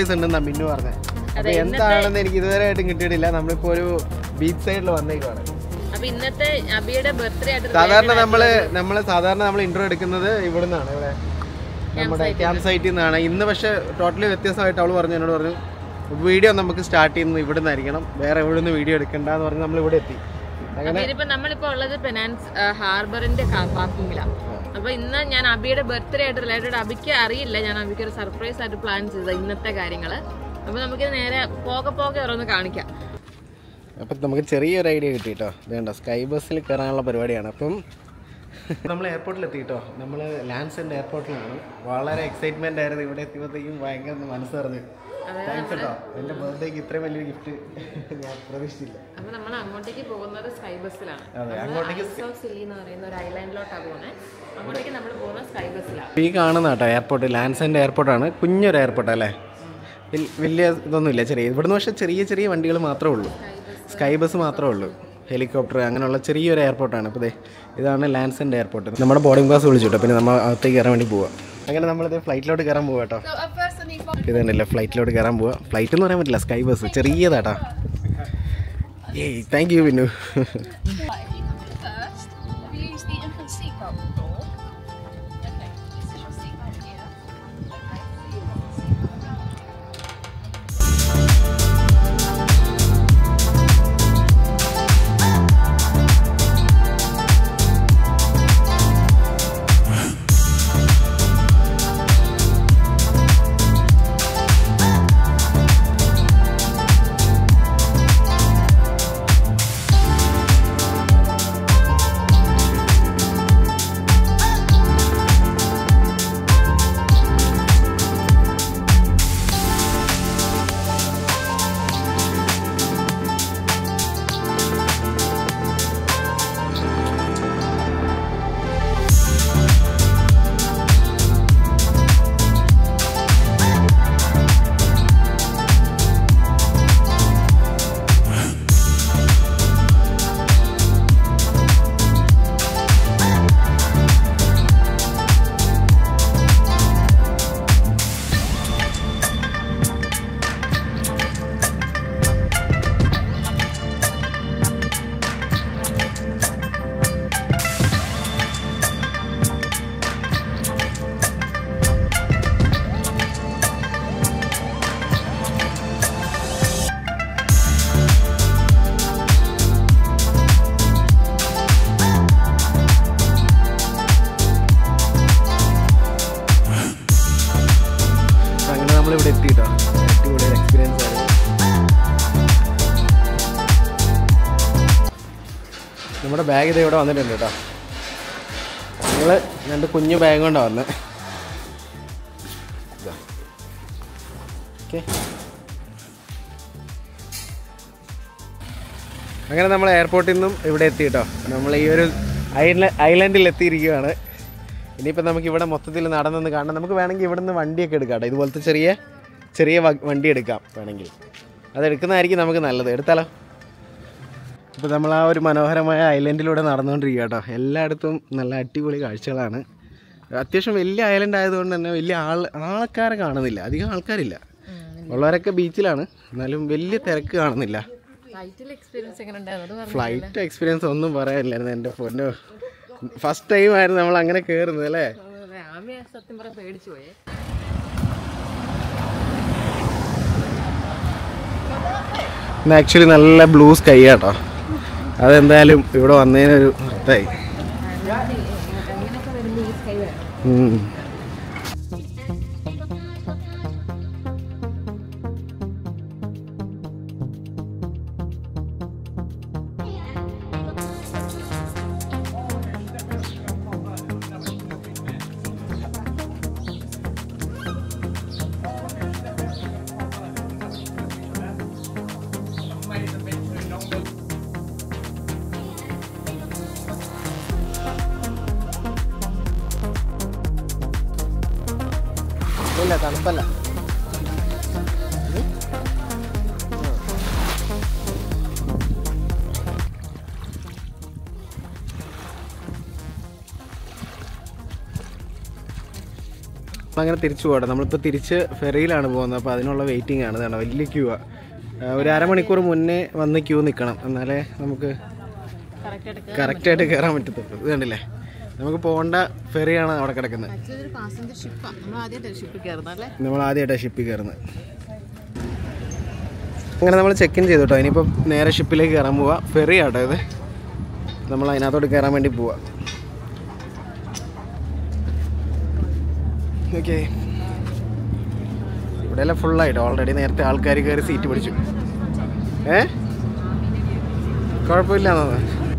Surprise ഉണ്ടെന്നാ മിന്നു പറഞ്ഞത് അപ്പൊ എന്താണെന്ന് എനിക്ക് ഇതുവരെ ആയിട്ടും കിട്ടിയിട്ടില്ല നമ്മളിപ്പോ ഒരു ബീച്ച് സൈഡിൽ വന്നേക്കുവാണ് അപ്പൊ ഇന്നത്തെ അബിയുടെ ബർത്ത്ഡേ ആയിട്ട് സാധാരണ നമ്മള് നമ്മള് സാധാരണ നമ്മൾ ഇൻട്രോ എടുക്കുന്നത് ഇവിടുന്നാണ് ഇവിടെ നമ്മുടെ ക്യാമ്പ് സൈറ്റിൽ നിന്നാണ് ഇന്ന് പക്ഷെ ടോട്ടലി വ്യത്യസ്തമായിട്ട് അവള് പറഞ്ഞു എന്നോട് പറഞ്ഞു വീഡിയോ നമുക്ക് സ്റ്റാർട്ട് ചെയ്യുന്നത് ഇവിടെ നിന്നായിരിക്കണം വേറെ എവിടെ നിന്ന് വീഡിയോ എടുക്കണ്ട എന്ന് പറഞ്ഞ് നമ്മൾ ഇവിടെ എത്തി അങ്ങനെ അപ്പൊ ഇതിപ്പോ നമ്മളിപ്പോ ഉള്ളത് പെനാൻസ് ഹാർബറിന്റെ കാർ പാർക്കിങ്ങിലാണ് അപ്പൊ ഇന്ന് ഞാൻ അബിയുടെ ബർത്ത്ഡേ ആയിട്ട് റിലേറ്റഡ് അബിക്ക് അറിയില്ല ഞാൻ അബിക്ക് ഒരു സർപ്രൈസ് ആയിട്ട് പ്ലാൻ ചെയ്തത് ഇന്നത്തെ കാര്യങ്ങള് അപ്പൊ നമുക്ക് നേരെ പോകെ പോകെ ഓരോന്ന് കാണിക്കാം അപ്പം നമുക്ക് ചെറിയൊരു ഐഡിയ കിട്ടി കേട്ടോ വേണ്ട സ്കൈ ബസ്സിൽ കയറാനുള്ള പരിപാടിയാണ് അപ്പം നമ്മൾ എയർപോർട്ടിൽ എത്തി കേട്ടോ നമ്മൾ ലാൻഡ്സെൻ്റ് എയർപോർട്ടിലാണ് വളരെ എക്സൈറ്റ്മെൻ്റ് ആയിരുന്നു ഇവിടെ എത്തിയപ്പോഴത്തേക്കും ഭയങ്കര മനസ്സ് പറഞ്ഞു താങ്ക്സ് കേട്ടോ എൻ്റെ ബർത്ത്ഡേക്ക് ഇത്രയും വലിയൊരു ഗിഫ്റ്റ് ഞാൻ പ്രതീക്ഷിച്ചില്ല അപ്പൊ നമ്മൾ അങ്ങോട്ടേക്ക് പോകുന്നത് സ്കൈ ബസ്സിലാണ് അതെ അങ്ങോട്ടേക്ക് സില്ലി എന്ന് പറയുന്ന ഒരു ഐലാൻഡിലോട്ടാണ് പോകുന്നത് അങ്ങോട്ടേക്ക് നമ്മൾ പോകുന്നത് സ്കൈ ബസ്സിലാണ് ഈ കാണുന്ന കേട്ടോ എയർപോർട്ട് ലാൻഡ്സെൻ്റ് എയർപോർട്ടാണ് കുഞ്ഞൊരു എയർപോർട്ട് അല്ലേ വൽ- വലിയ ഇതൊന്നുമില്ല ചെറിയ ഇവിടുന്ന് പക്ഷേ ചെറിയ ചെറിയ വണ്ടികൾ മാത്രമേ ഉള്ളൂ സ്കൈ ബസ് മാത്രമേ ഉള്ളൂ ഹെലികോപ്റ്റർ അങ്ങനെയുള്ള ചെറിയൊരു എയർപോർട്ടാണ് അപ്പോൾ ദേ ഇതാണ് ലാൻഡ്സെൻ്റ് എയർപോർട്ട് നമ്മുടെ ബോർഡിംഗ് പാസ് വിളിച്ചു കേട്ടോ പിന്നെ നമ്മൾ അകത്തേക്ക് കയറാൻ വേണ്ടി പോവാം അങ്ങനെ നമ്മളിത് ഫ്ലൈറ്റിലോട്ട് കയറാൻ പോവാം കേട്ടോ ഇത് തന്നെയല്ലേ ഫ്ലൈറ്റിലോട്ട് കയറാൻ പോവാം ഫ്ലൈറ്റ് എന്ന് പറയാൻ പറ്റില്ല സ്കൈ ബസ് ചെറിയതാട്ടാ ഏയ് താങ്ക് യു പിന്നു First, have you used the infant seatbelt before? Okay, this is your seatbelt here. Okay. അങ്ങനെ നമ്മളിവിടെ എത്തി കേട്ടോ അടിപൊളി എക്സ്പീരിയൻസ് ആയിരുന്നു നമ്മുടെ ബാഗ് ഇത് ഇവിടെ വന്നിട്ടുണ്ട് കേട്ടോ ഞങ്ങൾ രണ്ട് കുഞ്ഞു ബാഗ് കൊണ്ടാണ് വന്നത് ഓക്കെ അങ്ങനെ നമ്മൾ എയർപോർട്ടിൽ നിന്നും ഇവിടെ എത്തി കേട്ടോ നമ്മൾ ഈ ഒരു ഐല ഐലൻഡിൽ എത്തിയിരിക്കുകയാണ് ഇനിയിപ്പോൾ നമുക്ക് ഇവിടെ മൊത്തത്തിൽ നടന്നൊന്ന് കാണാം നമുക്ക് വേണമെങ്കിൽ ഇവിടെ നിന്ന് വണ്ടിയൊക്കെ എടുക്കാം കേട്ടോ ഇതുപോലത്തെ ചെറിയ ചെറിയ വ- വണ്ടി എടുക്കാം വേണമെങ്കിൽ അതെടുക്കുന്നതായിരിക്കും നമുക്ക് നല്ലത് എടുത്താലോ ഇപ്പോൾ നമ്മൾ ആ ഒരു മനോഹരമായ ഐലൻഡിലൂടെ നടന്നുകൊണ്ടിരിക്കുക കേട്ടോ എല്ലായിടത്തും നല്ല അടിപൊളി കാഴ്ചകളാണ് അത്യാവശ്യം വലിയ ഐലൻഡ് ആയതുകൊണ്ട് തന്നെ വലിയ ആൾ ആൾക്കാരെ കാണുന്നില്ല അധികം ആൾക്കാരില്ല ഉള്ളവരൊക്കെ ബീച്ചിലാണ് എന്നാലും വലിയ തിരക്ക് കാണുന്നില്ല ഫ്ലൈറ്റിൽ എക്സ്പീരിയൻസ് എങ്ങനെ ഉണ്ടായിരുന്നു അത് പറഞ്ഞു ഫ്ലൈറ്റ് എക്സ്പീരിയൻസ് ഒന്നും പറയാനില്ലായിരുന്നു എൻ്റെ പൊന്നോ ഫസ്റ്റ് ടൈം ആയിരുന്നു നമ്മൾ അങ്ങനെ കയറുന്നത് അല്ലേ ആമി സത്യം പറയാൻ പേടിച്ചു പോയേ ഇന്ന് ആക്ച്വലി നല്ല ബ്ലൂ സ്കൈ ആട്ടോ അതെന്തായാലും ഇവിടെ വന്നതിനൊരു അർത്ഥമായി അങ്ങനെയൊക്കെ വരുമ്പോൾ ഈ സ്കൈ വേണം ഉം. ഇല്ല തണുപ്പല്ല അങ്ങനെ തിരിച്ചു പോകട്ടെ നമ്മളിപ്പോൾ തിരിച്ച് ഫെറിയിലാണ് പോകുന്നത് അപ്പോൾ അതിനുള്ള വെയിറ്റിംഗ് ആണ് ഇതാണ് വലിയ ക്യൂ ആ ഒരു അരമണിക്കൂർ മുന്നേ വന്ന് ക്യൂ നിൽക്കണം എന്നാലേ നമുക്ക് കറക്റ്റ് എടുക്കുക കറക്റ്റായിട്ട് കയറാൻ പറ്റത്തുള്ളൂ ഇത് കണ്ടില്ലേ നമുക്ക് പോകേണ്ട ഫെറിയാണ് അവിടെ കിടക്കുന്നത് ആക്ച്വലി ഒരു പാസഞ്ചർ ഷിപ്പാണ് നമ്മൾ ആദ്യമായിട്ട് ഷിപ്പിൽ കയറുന്നത് അല്ലേ നമ്മൾ ആദ്യമായിട്ടാണ് ഷിപ്പിൽ കയറുന്നത് അങ്ങനെ നമ്മൾ ചെക്ക് ഇൻ ചെയ്തു കേട്ടോ ഇനിയിപ്പോൾ നേരെ ഷിപ്പിലേക്ക് കയറാൻ പോവാം ഫെറി ആട്ടോ ഇത് നമ്മൾ അതിനകത്തോട്ട് കയറാൻ വേണ്ടി പോവാം ഓക്കെ ഇവിടെയെല്ലാം ഫുള്ളായിട്ട് ഓൾറെഡി നേരത്തെ ആൾക്കാർ കയറി സീറ്റ് പിടിച്ചു ഏ കുഴപ്പമില്ല എന്നാ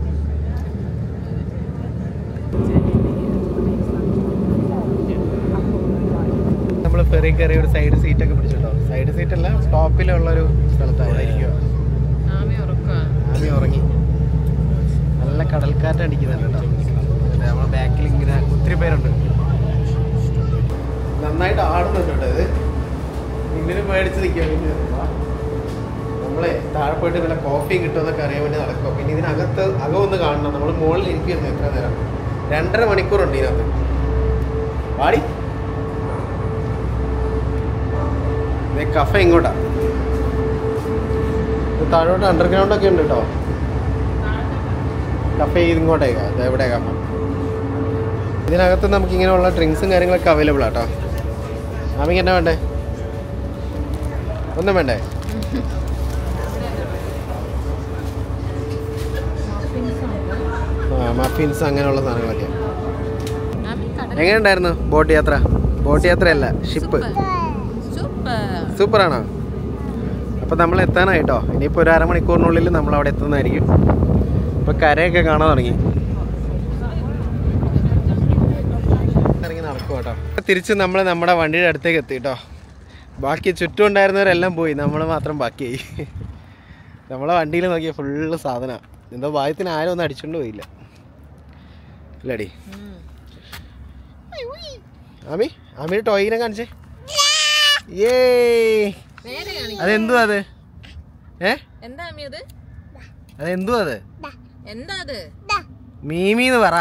നമ്മൾ ഫെറി കയറി ഒരു സൈഡ് സീറ്റൊക്കെ പിടിച്ചിട്ടോ സൈഡ് സീറ്റ് അല്ല ടോപ്പിലുള്ള ഒരു സ്ഥലത്ത് അവിടെ ഇരിക്കുക ആമി ഉറക്കുക ആമി ഉറങ്ങി നല്ല കടൽക്കാറ്റ് അടിക്കുന്നുണ്ട് കേട്ടോ അതെ, നമ്മളെ ബാക്കിൽ ഇങ്ങനെ ഒത്തിരി പേരുണ്ട് നന്നായിട്ട് ആടുന്നുണ്ട് കേട്ടോ ഇത് ഇങ്ങനെ മേടിച്ച് നിൽക്കുക നമ്മളെ താഴെ പോയിട്ട് വല്ല കോഫിയും കിട്ടുമെന്നൊക്കെ അറിയാൻ വേണ്ടി നടക്കുക പിന്നെ ഇതിനകത്ത് അകമൊന്ന് കാണണം നമ്മൾ മുകളിൽ ഇരിക്കുന്നു എത്ര നേരം രണ്ടര മണിക്കൂറുണ്ട് ഇതിനകത്ത് വാടി ദേ കഫ ഇങ്ങോട്ടാ ഇത് താഴോട്ട് അണ്ടർഗ്രൗണ്ട് ഒക്കെ ഉണ്ട് കേട്ടോ കഫേ ഇങ്ങോട്ടേക്കാ ഇത് എവിടെ കഫ ഇതിനകത്ത് നമുക്ക് ഇങ്ങനെയുള്ള ഡ്രിങ്ക്സും കാര്യങ്ങളൊക്കെ അവൈലബിൾ ആട്ടോ മാമിക്ക് എന്നാ വേണ്ടേ ഒന്നും വേണ്ടേ ആ മഫിൻസ് അങ്ങനെയുള്ള സാധനങ്ങളൊക്കെ ആമി കടൽ എങ്ങനെയുണ്ടായിരുന്നു ബോട്ട് യാത്ര ബോട്ട് യാത്രയല്ല ഷിപ്പ് സൂപ്പർ സൂപ്പറാണോ അപ്പോൾ നമ്മൾ എത്താനായിട്ടോ ഇനിയിപ്പോൾ ഒരു അരമണിക്കൂറിനുള്ളിൽ നമ്മൾ അവിടെ എത്തുന്നതായിരിക്കും ഇപ്പോൾ കരയൊക്കെ കാണാൻ തുടങ്ങി ഇറങ്ങി നടക്കും കേട്ടോ തിരിച്ച് നമ്മൾ നമ്മുടെ വണ്ടിയുടെ അടുത്തേക്ക് എത്തി കേട്ടോ ബാക്കി ചുറ്റും ഉണ്ടായിരുന്നവരെല്ലാം പോയി നമ്മൾ മാത്രം ബാക്കിയായി നമ്മളെ വണ്ടിയിൽ നോക്കിയ ഫുള്ള് സാധനമാണ് എന്തോ ഭാഗ്യത്തിന് ആരും ഒന്നും അടിച്ചുകൊണ്ട് പോയില്ല ഇല്ലടി ആമി ആമിയുടെ ടോയിനെ കാണിച്ചേ ഏ നേരെ കാണിക്കും അതെന്തുവാ അത് ഏ എന്താ ആമി അത് അതെന്തുവാ അത് എന്താ അത് മീമീന്ന് പറ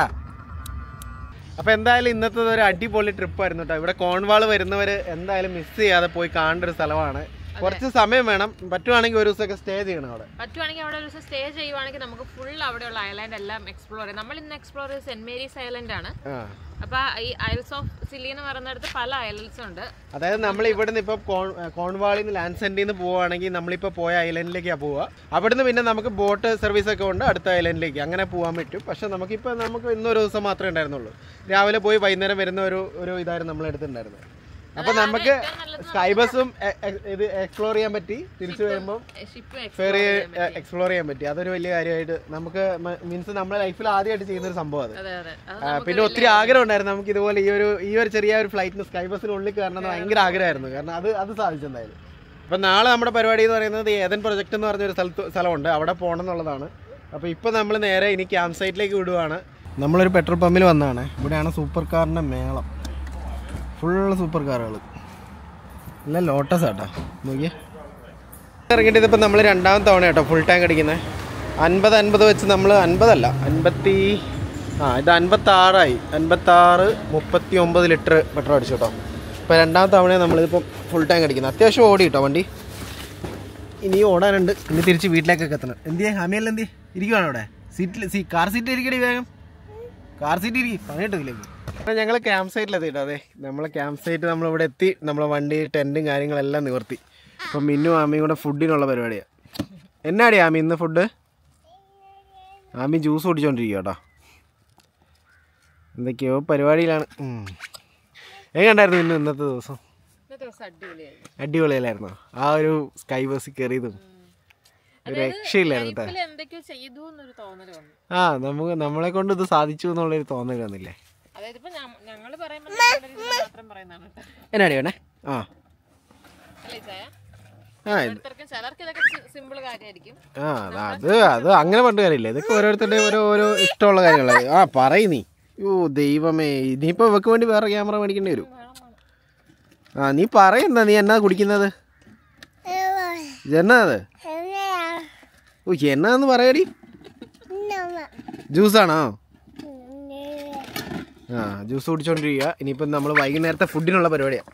അപ്പൊ എന്തായാലും ഇന്നത്തെ ഒരു അടിപൊളി ട്രിപ്പ് ആയിരുന്നു കേട്ടോ ഇവിടെ കോൺവാൾ വരുന്നവര് എന്തായാലും മിസ് ചെയ്യാതെ പോയി കാണേണ്ട ഒരു സ്ഥലമാണ് കുറച്ച് സമയം വേണം പറ്റുവാണെങ്കിൽ ഒരു ദിവസമൊക്കെ സ്റ്റേ ചെയ്യണം അവിടെ പറ്റുവാണെങ്കിൽ അവിടെ ഒരു ദിവസം സ്റ്റേ ചെയ്യുവാണെങ്കിൽ നമുക്ക് ഫുൾ അവിടെയുള്ള ഐലാൻഡ് എല്ലാം എക്സ്പ്ലോർ ചെയ്യാം നമ്മൾ ഇന്ന് എക്സ്പ്ലോർ ചെയ്ത് സെന്റ് മേരീസ് ഐലൻഡ് ആണ് ആ അപ്പൊ ഈ ഐൽസ് ഓഫ് സിലി എന്ന് പറയുന്നിടത്ത് പല ഐലൻഡ്സ് ഉണ്ട് അതായത് നമ്മൾ ഇവിടുന്ന് ഇപ്പൊ കോൺവാളിൽ നിന്ന് ലാൻഡ് സെന്റിൽ നിന്ന് പോവുകയാണെങ്കിൽ നമ്മളിപ്പോൾ പോയ ഐലൻഡിലേക്കാണ് പോവുക അവിടുന്ന് പിന്നെ നമുക്ക് ബോട്ട് സർവീസ് ഒക്കെ ഉണ്ട് അടുത്ത ഐലൻഡിലേക്ക് അങ്ങനെ പോകാൻ പറ്റും പക്ഷെ നമുക്കിപ്പോൾ നമുക്ക് ഇന്നൊരു ദിവസം മാത്രമേ ഉണ്ടായിരുന്നുള്ളൂ രാവിലെ പോയി വൈകുന്നേരം വരുന്ന ഒരു ഒരു ഇതായിരുന്നു നമ്മൾ എടുത്തിട്ടുണ്ടായിരുന്നത് അപ്പൊ നമുക്ക് സ്കൈ ബസ്സും ഇത് എക്സ്പ്ലോർ ചെയ്യാൻ പറ്റി തിരിച്ചു വരുമ്പോൾ ഷിപ്പ് ഫെറി എക്സ്പ്ലോർ ചെയ്യാൻ പറ്റി അതൊരു വലിയ കാര്യമായിട്ട് നമുക്ക് മീൻസ് നമ്മുടെ ലൈഫിൽ ആദ്യമായിട്ട് ചെയ്യുന്ന ഒരു സംഭവം അത് അതെ അതെ അത് ആ, പിന്നെ ഒത്തിരി ആഗ്രഹം ഉണ്ടായിരുന്നു നമുക്ക് ഇതുപോലെ ഈ ഒരു ഈ ഒരു ചെറിയ ഒരു ഫ്ലൈറ്റിന് സ്കൈ ബസ്സിനുള്ളിൽ കയറണം എന്ന് ഭയങ്കര ആഗ്രഹമായിരുന്നു കാരണം അത് അത് സാധിച്ചെന്തായാലും അപ്പം നാളെ നമ്മുടെ പരിപാടി എന്ന് പറയുന്നത് ഏതൻ പ്രൊജക്ട് എന്ന് പറഞ്ഞൊരു സ്ഥലത്ത് സ്ഥലമുണ്ട് അവിടെ പോകണം എന്നുള്ളതാണ് അപ്പോൾ ഇപ്പോൾ നമ്മൾ നേരെ ഇനി ക്യാമ്പ് സൈറ്റിലേക്ക് വിടുവാണ് നമ്മളൊരു പെട്രോൾ പമ്പിൽ വന്നതാണ് ഇവിടെയാണ് സൂപ്പർ കാറിൻ്റെ മേളം ഫുള്ള് സൂപ്പർ കാറുകൾ എല്ലാം ലോട്ടസ് ആട്ടോ നോക്കിയേ ഇറങ്ങിയിട്ട് ഇതിപ്പോൾ നമ്മൾ രണ്ടാമത്തെ തവണ കേട്ടോ ഫുൾ ടാങ്ക് അടിക്കുന്നത് അൻപത് അൻപത് വെച്ച് നമ്മൾ അൻപതല്ല അൻപത്തി ആ ഇത് അൻപത്താറായി അൻപത്താറ് മുപ്പത്തി ഒമ്പത് ലിറ്റർ പെട്രോൾ അടിച്ചു കേട്ടോ ഇപ്പോൾ രണ്ടാമത്തെ തവണ നമ്മളിതിപ്പം ഫുൾ ടാങ്ക് അടിക്കുന്നത് അത്യാവശ്യം ഓടി കേട്ടോ വണ്ടി ഇനി ഓടാനുണ്ട് ഇനി തിരിച്ച് വീട്ടിലേക്കൊക്കെ എത്തണം എന്തിയെ ഹമിയല്ല എന്തിയെ ഇരിക്കുവാണ് അവിടെ സീറ്റിൽ സീ കാർ സീറ്റിൽ ഇരിക്കടി വേഗം കാർ സീറ്റ് ഇരിക്കും പണിയിട്ടില്ലേക്ക് ഞങ്ങൾ ക്യാമ്പ് സൈറ്റിലെത്തി കേട്ടോ അതെ നമ്മളെ ക്യാമ്പ് സൈറ്റ് നമ്മളിവിടെ എത്തി നമ്മളെ വണ്ടി ടെൻറ്റും കാര്യങ്ങളെല്ലാം നിവർത്തി അപ്പം മിന്നും ആമയും കൂടെ ഫുഡിനുള്ള പരിപാടിയാണ് എന്നാടി ആമി ഇന്ന് ഫുഡ് ആമി ജ്യൂസ് കുടിച്ചോണ്ടിരിക്കുക കേട്ടോ എന്തൊക്കെയോ പരിപാടിയിലാണ് ഉം. എങ്ങനെയുണ്ടായിരുന്നു ഇന്ന് ഇന്നത്തെ ദിവസം ഇന്നത്തെ ദിവസം അടിപൊളിയായിരുന്നു അടിപൊളിയല്ലായിരുന്നോ ആ ഒരു സ്കൈ ബസ്സിൽ കയറിയതും ഒരു രക്ഷയില്ലായിരുന്നു കേട്ടോ ലൈഫിൽ എന്തൊക്കെയോ ചെയ്തു എന്നൊരു തോന്നൽ വന്നു ആ നമുക്ക് നമ്മളെ കൊണ്ട് ഇത് സാധിച്ചു എന്നുള്ളൊരു തോന്നൽ വന്നില്ലേ അതായത് ഇപ്പൊ ഞങ്ങള് പറയുമ്പോൾ ഞങ്ങളുടെ രീതിയിൽ മാത്രം പറയുന്നതാണ് കേട്ടോ എന്നാടി വേണേ ആ അല്ലേ ചായ ആ ഇത് ഓരോരുത്തർക്കും ചിലർക്ക് ഇതൊക്കെ സിമ്പിൾ കാര്യമായിരിക്കും ആ അത് അത് അങ്ങനെ പറഞ്ഞ കാര്യമില്ല ഇതൊക്കെ ഓരോരുത്തരുടെ ഓരോ ഓരോ ഇഷ്ടമുള്ള കാര്യങ്ങളാണ് ആ പറയ് നീ യോ ദൈവമേ ഇനിയിപ്പോൾ ഇവക്ക് വേണ്ടി വേറെ ക്യാമറ മേടിക്കേണ്ടി വരും ആ നീ പറയുന്ന നീ എന്നാ കുടിക്കുന്നത് എന്നാ അത് ഓ എന്നാന്ന് പറയടി ജ്യൂസാണോ ആ ജ്യൂസ് കുടിച്ചോണ്ടിരിക്കുക ഇനിയിപ്പം നമ്മൾ വൈകുന്നേരത്തെ ഫുഡിനുള്ള പരിപാടിയാണ്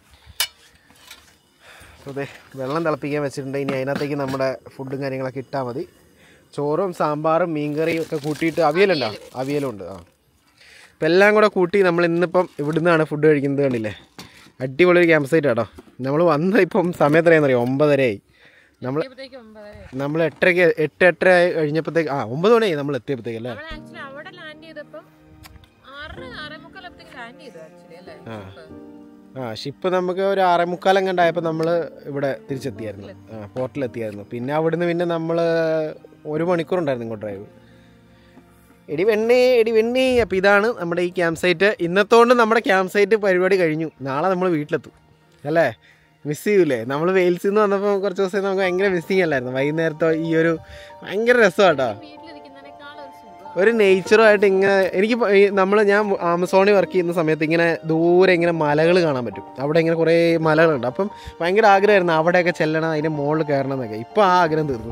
അപ്പോൾ അതെ വെള്ളം തിളപ്പിക്കാൻ വെച്ചിട്ടുണ്ട് ഇനി അതിനകത്തേക്ക് നമ്മുടെ ഫുഡും കാര്യങ്ങളൊക്കെ ഇട്ടാൽ മതി ചോറും സാമ്പാറും മീൻകറിയും ഒക്കെ കൂട്ടിയിട്ട് അവിയലുണ്ടോ അവിയലും ഉണ്ട് ആ അപ്പം എല്ലാം കൂടെ കൂട്ടി നമ്മൾ ഇന്നിപ്പം ഇവിടുന്നാണ് ഫുഡ് കഴിക്കുന്നത് കണ്ടില്ലേ അടിപൊളി ഒരു ക്യാമ്പ് സൈറ്റ് കേട്ടോ നമ്മൾ വന്ന ഇപ്പം സമയത്തറിയാന്നറിയോ ഒമ്പതരയായി നമ്മൾ ഇപ്പോഴത്തേക്ക് ഒമ്പതര നമ്മൾ എട്ടരയ്ക്ക് എട്ട് എട്ടര കഴിഞ്ഞപ്പോഴത്തേക്ക് ആ ഒമ്പത് മണിയായി നമ്മൾ എത്തിയപ്പോഴത്തേക്ക് അല്ലേ നമ്മൾ ആക്ച്വലി അവിടെ ലാൻഡ് ചെയ്തപ്പം ആറ് ആറേ മുക്കാലത്തേക്ക് ലാൻഡ് ചെയ്തു ആക്ച്വലി അല്ലേ ആ ഷിപ്പ് നമുക്ക് ഒരു ആറേ മുക്കാലം കണ്ടായപ്പോൾ നമ്മൾ ഇവിടെ തിരിച്ചെത്തിയായിരുന്നു ആ പോർട്ടിലെത്തിയായിരുന്നു പിന്നെ അവിടുന്ന് പിന്നെ നമ്മൾ ഒരു മണിക്കൂറുണ്ടായിരുന്നു ഇങ്ങോട്ട് ഡ്രൈവ് എടി വെണ്ണി എടി വെണ്ണി അപ്പോൾ ഇതാണ് നമ്മുടെ ഈ ക്യാമ്പ് സൈറ്റ് ഇന്നത്തോണ്ട് നമ്മുടെ ക്യാമ്പ് സൈറ്റ് പരിപാടി കഴിഞ്ഞു നാളെ നമ്മൾ വീട്ടിലെത്തും അല്ലേ മിസ് ചെയ്യൂലേ നമ്മൾ വെയിൽസിൽ നിന്ന് വന്നപ്പോൾ കുറച്ച് ദിവസം നമുക്ക് ഭയങ്കര മിസ്സിങ് അല്ലായിരുന്നു വൈകുന്നേരത്തെ ഈ ഒരു ഭയങ്കര രസമാട്ടോ വീട്ടിലിരിക്കുന്നതിനേക്കാൾ ഒരു സുഖം ഒരു നേച്ചറുമായിട്ട് ഇങ്ങനെ എനിക്ക് നമ്മൾ ഞാൻ ആമസോണിൽ വർക്ക് ചെയ്യുന്ന സമയത്ത് ഇങ്ങനെ ദൂരെ ഇങ്ങനെ മലകൾ കാണാൻ പറ്റും അവിടെ ഇങ്ങനെ കുറേ മലകളുണ്ട് അപ്പം ഭയങ്കര ആഗ്രഹമായിരുന്നു അവിടെയൊക്കെ ചെല്ലണം അതിൻ്റെ മുകളിൽ കയറണം എന്നൊക്കെ ഇപ്പോൾ ആ ആഗ്രഹം തീർന്നു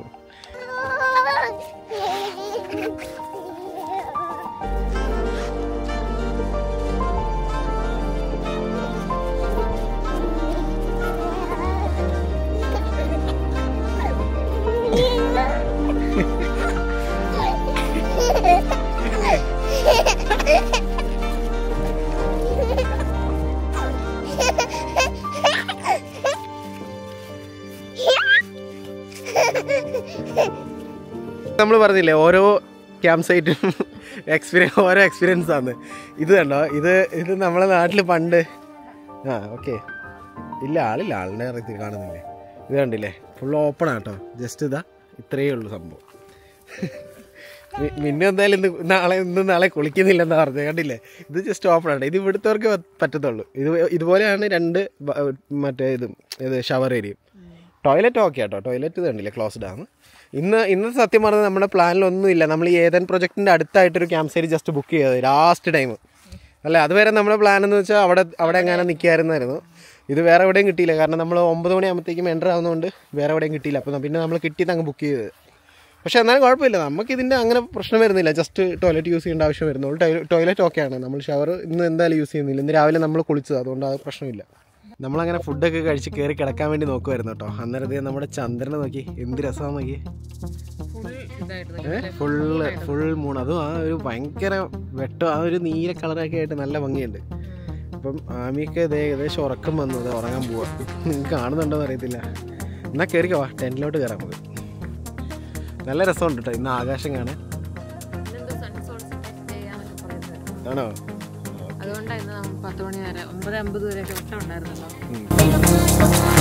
നമ്മൾ പറഞ്ഞില്ലേ ഓരോ ക്യാമ്പ് സൈറ്റും എക്സ്പീരിയൻസ് ഓരോ എക്സ്പീരിയൻസ് ആണ് ഇത് കണ്ടോ ഇത് ഇത് നമ്മളെ നാട്ടിൽ പണ്ട് ആ ഓക്കെ ഇല്ല ആളില്ല ആളിനെ ഇത് കാണുന്നില്ലേ ഇത് കണ്ടില്ലേ ഫുൾ ഓപ്പൺ ആട്ടോ ജസ്റ്റ് ഇതാ ഇത്രയേ ഉള്ളൂ സംഭവം മി- മിന്നു എന്തായാലും ഇന്ന് നാളെ ഇന്ന് നാളെ കുളിക്കുന്നില്ലെന്നാ പറഞ്ഞത് കണ്ടില്ലേ ഇത് ജസ്റ്റ് ഓപ്പൺ ആണ് ഇത് ഇവിടുത്തവർക്ക് പറ്റത്തുള്ളൂ ഇത് ഇതുപോലെയാണ് രണ്ട് ബ- മറ്റേ ഇതും ഇത് ഷവർ ഏരിയയും ടോയ്ലറ്റ് ഓക്കെ ആട്ടോ ടോയ്ലറ്റ് ഇത് കണ്ടില്ലേ ക്ലോസ്ഡ് ആണ് ഇന്ന് ഇന്ന് സത്യം പറഞ്ഞാൽ നമ്മുടെ പ്ലാനിലൊന്നും ഇല്ല നമ്മൾ ഈ ഏതൻ പ്രൊജക്റ്റിൻ്റെ അടുത്തായിട്ടൊരു ക്യാമ്പ് സൈറ്റ് ജസ്റ്റ് ബുക്ക് ചെയ്തത് ലാസ്റ്റ് ടൈം അല്ല അതുവരെ നമ്മുടെ പ്ലാൻ എന്ന് വെച്ചാൽ അവിടെ അവിടെ എങ്ങനെ നിൽക്കായിരുന്നായിരുന്നു ഇത് വേറെ എവിടെയും കിട്ടിയില്ല കാരണം നമ്മൾ ഒമ്പത് മണിയാകുമ്പോഴത്തേക്കും എൻ്റർ ആവുന്നതുകൊണ്ട് വേറെ എവിടെയും കിട്ടിയില്ല അപ്പോൾ പിന്നെ നമ്മൾ കിട്ടിയത് അങ്ങ് ബുക്ക് ചെയ്തത് പക്ഷേ എന്നാലും കുഴപ്പമില്ല നമുക്ക് ഇതിൻ്റെ അങ്ങനെ പ്രശ്നം വരുന്നില്ല ജസ്റ്റ് ടോയ്ലറ്റ് യൂസ് ചെയ്യേണ്ട ആവശ്യം വരുന്നുള്ളൂ ടോയ്ലറ്റ് ഓക്കെയാണ് നമ്മൾ ഷവർ ഇന്ന് എന്തായാലും യൂസ് ചെയ്യുന്നില്ല ഇന്ന് രാവിലെ നമ്മൾ കുളിച്ചത് അതുകൊണ്ട് അത് പ്രശ്നമില്ല നമ്മളങ്ങനെ ഫുഡൊക്കെ കഴിച്ച് കയറി കിടക്കാൻ വേണ്ടി നോക്കുമായിരുന്നു കേട്ടോ അന്നേരത്തെ നമ്മുടെ ചന്ദ്രനെ നോക്കി എന്ത് രസമാണെന്ന് നോക്കി ഫുൾ ഇതായിരുന്നു ഫുള്ള് ഫുൾ മൂൺ അതും ആ ഒരു ഭയങ്കര വെട്ടം ആ ഒരു നീല കളറൊക്കെ ആയിട്ട് നല്ല ഭംഗിയുണ്ട് അപ്പം ആമിയൊക്കെ ഇത് ഏകദേശം ഉറക്കം വന്നു അത് ഉറങ്ങാൻ പോവാ നിങ്ങൾക്ക് കാണുന്നുണ്ടോ എന്ന് അറിയത്തില്ല എന്നാൽ കയറിക്കോ വാ ടെൻറ്റിലോട്ട് കയറാം നമുക്ക് നല്ല രസമുണ്ട് കേട്ടോ ഇന്ന് ആകാശം കാണാൻ ഇന്നെന്തോ സൺസോൺസ് ചെയ്യാന്നൊക്കെ പറയുന്നത് ആണോ അതുകൊണ്ടാണ് ഇന്ന് നമ്മൾ പത്ത് മണി വരെ ഒമ്പത് അമ്പത് വരെയൊക്കെ വട്ടം ഉണ്ടായിരുന്നല്ലോ